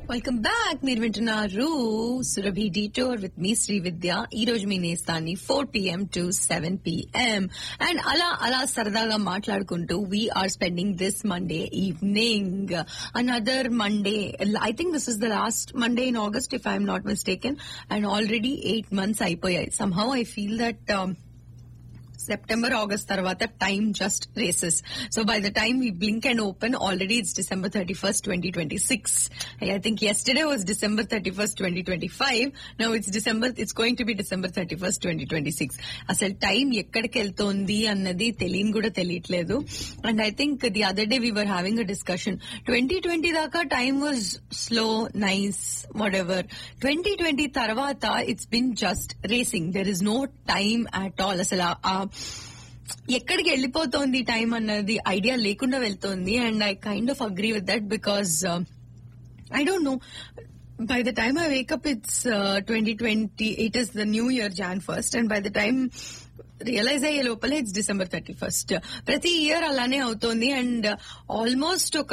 welcome back మీరు వింటున్నారు Surabhi detour with మీ శ్రీ విద్య ఈ రోజు మీ నేస్తాన్ని four PM to seven PM and అలా అలా సరదాగా మాట్లాడుకుంటూ we're spending this Monday evening another Monday I think this is the last Monday in August if I'm not mistaken and already eight months అయిపోయాయి somehow I feel that September August తర్వాత time just races so by the time we blink and open already it's December thirty first twenty twenty six I think yesterday was December thirty first twenty twenty five no it's December it's going to be December thirty first twenty twenty six అసలు time ఎక్కడికి వెళ్తోంది అన్నది తెలియని కూడా తెలియట్లేదు and I think the other day we were having a discussion twenty twenty దాకా time was slow nice whatever twenty twenty తర్వాత it's been just racing there is no time at all అసలు ఆ ఎక్కడికి వెళ్ళిపోతోంది time అన్నది idea లేకుండా వెళ్తోంది and I kind of agree with that because I don't know by the time I wake up it's twenty twenty it is the new year Jan first and by the time realize అయ్యే లోపల it's December thirty first ప్రతి year అలానే అవుతోంది and almost ఒక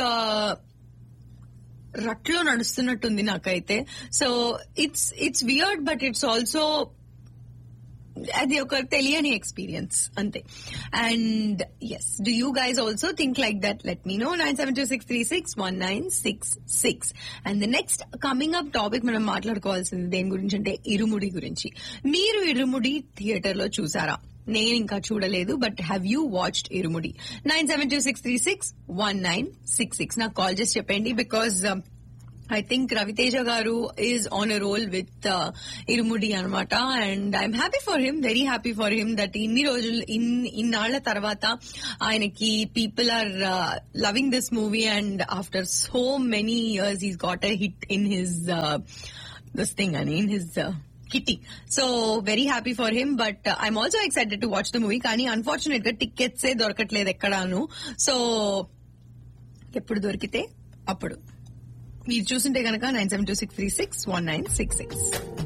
రట్లో నడుస్తున్నట్టుంది నాకైతే so it's it's weird but it's also అది ఒక తెలియని ఎక్స్పీరియన్స్ అంతే and yes do you guys also think like that let me know nine seven two six three six one nine six six and the next coming up topic మనం మాట్లాడుకోవాల్సింది దేని గురించి అంటే ఇరుముడి గురించి మీరు ఇరుముడి థియేటర్ లో చూసారా నేను ఇంకా చూడలేదు but have you watched Irumudi nine seven two six three six one nine six six నాకు కాల్ చేసి చెప్పండి because I think Raviteja garu is on a roll with Irumudi అనమాట and I'm happy for him very happy for him that ఇన్ని రోజులు ఇన్నాళ్ల తర్వాత ఆయనకి people are loving this movie and after so many years is got a hit in his this thing అని in his kitty so very happy for him but I'm also excited to watch the movie కానీ unfortunate గా టికెట్సే దొరకట్లేదు ఎక్కడాను so ఎప్పుడు దొరికితే అప్పుడు మీరు చూసింటే కనుక nine seven two six three six one nine six six